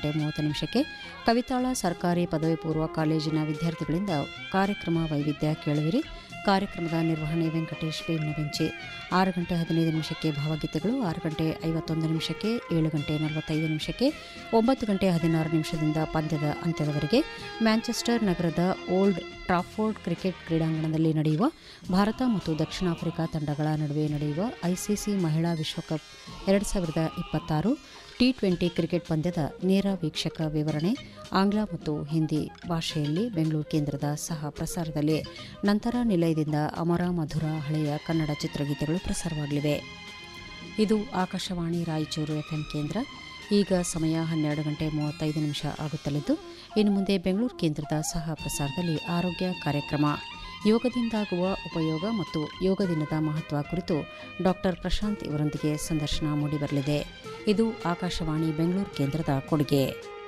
ಗಂಟೆ ಮೂವತ್ತು ನಿಮಿಷಕ್ಕೆ ಕವಿತಾಳ ಸರ್ಕಾರಿ ಪದವಿ ಪೂರ್ವ ಕಾಲೇಜಿನ ವಿದ್ಯಾರ್ಥಿಗಳಿಂದ ಕಾರ್ಯಕ್ರಮ ವೈವಿಧ್ಯ ಕೇಳುವಿರಿ ಕಾರ್ಯಕ್ರಮದ ನಿರ್ವಹಣೆ ವೆಂಕಟೇಶ್ ಬೇವಿನಬೆಂಚಿ ಆರು ಗಂಟೆ ಹದಿನೈದು ನಿಮಿಷಕ್ಕೆ ಭಾವಗೀತೆಗಳು ಆರು ಗಂಟೆ ಐವತ್ತೊಂದು ನಿಮಿಷಕ್ಕೆ ಏಳು ಗಂಟೆ ನಲವತ್ತೈದು ನಿಮಿಷಕ್ಕೆ ಒಂಬತ್ತು ಗಂಟೆ ಹದಿನಾರು ನಿಮಿಷದಿಂದ ಪಂದ್ಯದ ಅಂತ್ಯದವರೆಗೆ ಮ್ಯಾಂಚೆಸ್ಟರ್ ನಗರದ ಓಲ್ಡ್ ಟ್ರಾಫೋರ್ಡ್ ಕ್ರಿಕೆಟ್ ಕ್ರೀಡಾಂಗಣದಲ್ಲಿ ನಡೆಯುವ ಭಾರತ ಮತ್ತು ದಕ್ಷಿಣ ಆಫ್ರಿಕಾ ತಂಡಗಳ ನಡುವೆ ನಡೆಯುವ ಐಸಿಸಿ ಮಹಿಳಾ ವಿಶ್ವಕಪ್ ಎರಡು ಸಾವಿರದ ಇಪ್ಪತ್ತಾರು ಟಿ ಟ್ವೆಂಟಿ ಕ್ರಿಕೆಟ್ ಪಂದ್ಯದ ನೇರ ವೀಕ್ಷಕ ವಿವರಣೆ ಆಂಗ್ಲ ಮತ್ತು ಹಿಂದಿ ಭಾಷೆಯಲ್ಲಿ ಬೆಂಗಳೂರು ಕೇಂದ್ರದ ಸಹ ಪ್ರಸಾರದಲ್ಲಿ ನಂತರ ನಿಲಯದಿಂದ ಅಮರ ಮಧುರ ಹಳೆಯ ಕನ್ನಡ ಚಿತ್ರಗೀತೆಗಳು ಪ್ರಸಾರವಾಗಲಿವೆ ಇದು ಆಕಾಶವಾಣಿ ರಾಯಚೂರು ಎಫ್ಎಂ ಕೇಂದ್ರ ಈಗ ಸಮಯ ಹನ್ನೆರಡು ಗಂಟೆ ಮೂವತ್ತೈದು ನಿಮಿಷ ಆಗುತ್ತಲಿದ್ದು ಇನ್ನು ಮುಂದೆ ಬೆಂಗಳೂರು ಕೇಂದ್ರದ ಸಹ ಪ್ರಸಾರದಲ್ಲಿ ಆರೋಗ್ಯ ಕಾರ್ಯಕ್ರಮ ಯೋಗದಿಂದಾಗುವ ಉಪಯೋಗ ಮತ್ತು ಯೋಗ ದಿನದ ಮಹತ್ವ ಕುರಿತು ಡಾಕ್ಟರ್ ಪ್ರಶಾಂತ್ ಇವರೊಂದಿಗೆ ಸಂದರ್ಶನ ಮೂಡಿಬರಲಿದೆ ಇದು ಆಕಾಶವಾಣಿ ಬೆಂಗಳೂರು ಕೇಂದ್ರದ ಕೊಡುಗೆ